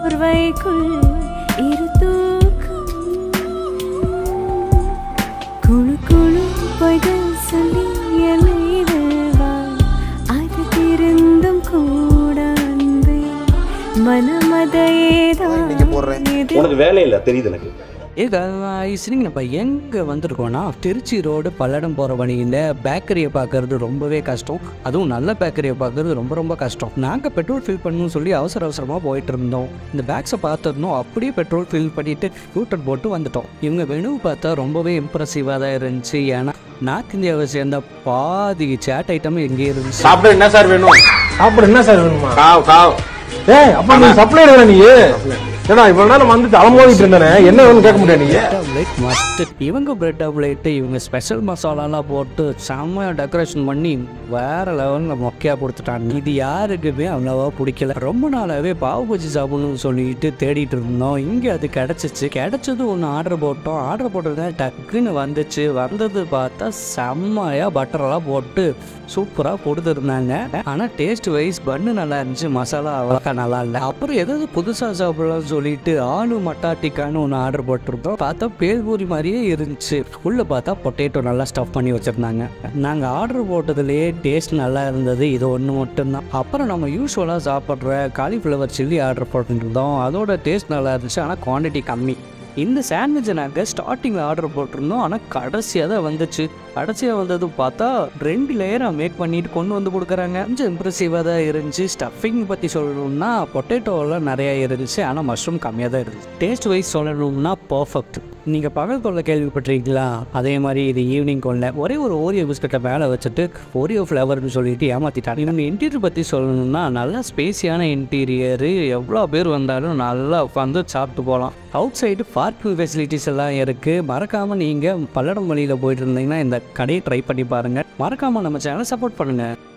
போர்வைக்குள் இரு தூக்கம் குழு குழு பொய்கள் சொல்லி என்னை வெல்வாய் அது திருந்தும் கூட அன்பே மனமதையேதான் இன்னைக்கு போடுறேன். இது உனக்கு வேலை இல்லை தெரியுது எனக்கு ஏ சரிங்க நம்ம எங்கே வந்திருக்கோம்னா திருச்சி ரோடு பல்லடம் போகிற வழியில் பேக்கரியை பார்க்கறது ரொம்பவே கஷ்டம் அதுவும் நல்ல பேக்கரியை பார்க்கறது ரொம்ப ரொம்ப கஷ்டம் நாங்கள் பெட்ரோல் ஃபில் பண்ணணும்னு சொல்லி அவசர அவசரமாக போயிட்டு இருந்தோம் இந்த பேக்ஸை பார்த்துருந்தோம் அப்படியே பெட்ரோல் ஃபில் பண்ணிட்டு ஸ்கூட்டர் போட்டு வந்துட்டோம் இவங்க மெனு பார்த்தா ரொம்பவே இம்ப்ரெசிவாக தான் இருந்துச்சு ஏன்னா நார்த் இந்தியாவை சேர்ந்த பாதி சேட் ஐட்டம் எங்கே இருந்துச்சு சாப்பிட என்ன சார் வேணும் சாப்பிட என்ன சார் வேணுமா காவ் காவ் ஏய் அப்ப நீ சப்ளை எடுக்கிற நீ ஏடா இவ்வளவு நேரம் வந்து தலைமோதிட்டு இருந்தேனே என்ன வேணும்னு கேட்க முடியாது நீ பிரெட் ஆம்லேட் மஸ்ட் இவங்க பிரெட் ஆம்லேட்டு இவங்க ஸ்பெஷல் மசாலாலாம் போட்டு செம்ம டெக்கரேஷன் பண்ணி வேற லெவலில் மொக்கையாக கொடுத்துட்டாங்க இது யாருக்குமே அவ்வளோவா பிடிக்கல ரொம்ப நாளாகவே பாவு பஜ்ஜி சாப்பிடணும்னு சொல்லிட்டு தேடிட்டு இருந்தோம் இங்கே அது கிடச்சிச்சு கிடச்சது ஒன்று ஆர்டர் போட்டோம் ஆர்டர் போட்டது டக்குன்னு வந்துச்சு வந்தது பார்த்தா செம்மையாக பட்டரெல்லாம் போட்டு சூப்பராக கொடுத்துருந்தாங்க ஆனால் டேஸ்ட் வைஸ் பன்னு நல்லா இருந்துச்சு மசாலா அவ்வளோக்கா நல்லா இல்லை அப்புறம் ஏதாவது புதுசாக சாப்பிடலாம்னு சொல்லிட்டு ஆலு மட்டாட்டிக்கான்னு ஒன்று ஆர்டர் போட்டிருந்தோம் பார்த்தா பேல்பூரி மாதிரியே இருந்துச்சு உள்ளே பார்த்தா பொட்டேட்டோ நல்லா ஸ்டஃப் பண்ணி வச்சுருந்தாங்க நாங்கள் ஆர்டர் போட்டதுலேயே டேஸ்ட் நல்லா இருந்தது இது ஒன்று மட்டும்தான் அப்புறம் நம்ம யூஸ்வலாக சாப்பிட்ற காலிஃப்ளவர் சில்லி ஆர்டர் போட்டிருந்தோம் அதோட டேஸ்ட் நல்லா இருந்துச்சு ஆனால் குவான்டிட்டி கம்மி இந்த சாண்ட்விட்சை நாங்கள் ஸ்டார்டிங்கில் ஆர்டர் போட்டிருந்தோம் ஆனால் கடைசியாக தான் வந்துச்சு கடைசியாக வந்தது பார்த்தா ரெண்டு லேயராக மேக் பண்ணிட்டு கொண்டு வந்து கொடுக்குறாங்க கொஞ்சம் இம்ப்ரெசிவாக தான் இருந்துச்சு ஸ்டஃபிங் பற்றி சொல்லணும்னா பொட்டேட்டோலாம் நிறையா இருந்துச்சு ஆனால் மஷ்ரூம் கம்மியாக தான் இருந்துச்சு டேஸ்ட் வைஸ் சொல்லணும்னா பர்ஃபெக்ட் நீங்கள் பகல் கொள்ள கேள்விப்பட்டிருக்கீங்களா அதே மாதிரி இது ஈவினிங் கொள்ள ஒரே ஒரு ஓரியோ பிஸ்கட்டை மேலே வச்சுட்டு ஓரியோ ஃப்ளவர்னு சொல்லிட்டு ஏமாற்றிட்டாங்க இவங்க இன்டீரியர் பற்றி சொல்லணும்னா நல்லா ஸ்பேஸியான இன்டீரியரு எவ்வளோ பேர் வந்தாலும் நல்லா உட்காந்து சாப்பிட்டு போகலாம் அவுட் சைடு பார்க்கிங் ஃபெசிலிட்டிஸ் எல்லாம் இருக்குது மறக்காமல் நீங்கள் பல்லடம் வழியில் போயிட்டு இருந்தீங்கன்னா இந்த கடையை ட்ரை பண்ணி பாருங்கள் மறக்காமல் நம்ம சேனலை சப்போர்ட் பண்ணுங்கள்